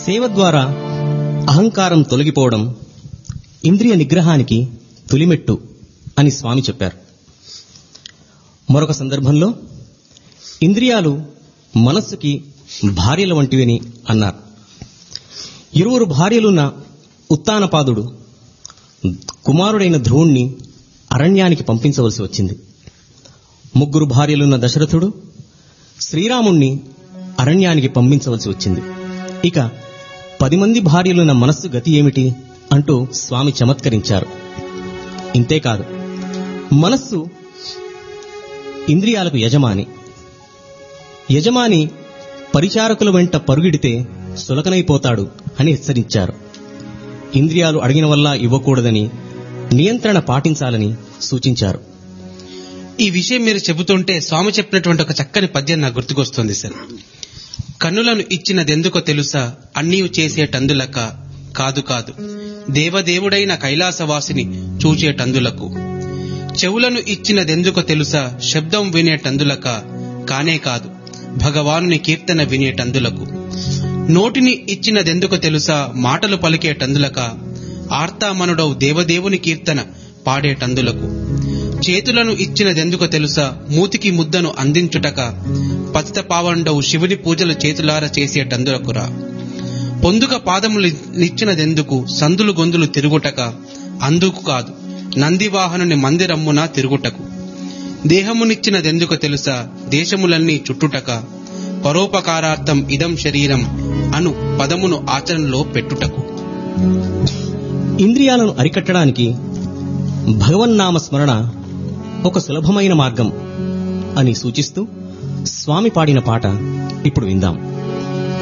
సేవ ద్వారా అహంకారం తొలగిపోవడం ఇంద్రియ నిగ్రహానికి తొలిమెట్టు అని స్వామి చెప్పారు మరొక సందర్భంలో ఇంద్రియాలు మనస్సుకి భార్యల వంటివని అన్నారు ఇరువురు భార్యలున్న ఉత్తానపాదుడు కుమారుడైన ధ్రువుణ్ణి అరణ్యానికి పంపించవలసి వచ్చింది ముగ్గురు భార్యలున్న దశరథుడు శ్రీరాముణ్ణి అరణ్యానికి పంపించవలసి వచ్చింది ఇక పది మంది భార్యలున్న మనస్సు గతి ఏమిటి అంటూ స్వామి చమత్కరించారు ఇంతేకాదు మనస్సు ఇంద్రియాలకు యజమాని యజమాని పరిచారకుల వెంట పరుగిడితే సులకనైపోతాడు అని హెచ్చరించారు ఇంద్రియాలు అడిగిన వల్ల ఇవ్వకూడదని నియంత్రణ పాటించాలని సూచించారు ఈ విషయం మీరు చెబుతుంటే స్వామి చెప్పినటువంటి ఒక చక్కని పద్యం నాకు గుర్తుకొస్తుంది సార్ కన్నులను ఇచ్చినదెందుకో తెలుసా అన్నీ చేసేటందులక కాదు కాదు దేవదేవుడైన కైలాసవాసిని చూచేటందులకు చెవులను ఇచ్చినదెందుకో తెలుసా శబ్దం వినేటందులక కానే కాదు భగవానుని కీర్తన వినేటందులకు నోటిని ఇచ్చినదెందుకో తెలుసా మాటలు పలికేటందులక ఆర్తామనుడవు దేవదేవుని కీర్తన పాడేటందులకు చేతులను ఇచ్చినదెందుకో తెలుసా మూతికి ముద్దను అందించుటక పతిత పావండవు శివుని పూజలు చేతులార చేసేటందులకురా పొందుక పాదములు నిచ్చినదెందుకు సందులు గొంతులు తిరుగుటక అందుకు కాదు నందివాహనుని మందిరమ్మున తిరుగుటకు దేహమునిచ్చినదెందుకు తెలుసా దేశములన్నీ చుట్టుటక పరోపకారార్థం ఇదం శరీరం అను పదమును ఆచరణలో పెట్టుటకు ఇంద్రియాలను అరికట్టడానికి భగవన్నామ స్మరణ ఒక సులభమైన మార్గం అని సూచిస్తూ స్వామి పాడిన పాట ఇప్పుడు విందాం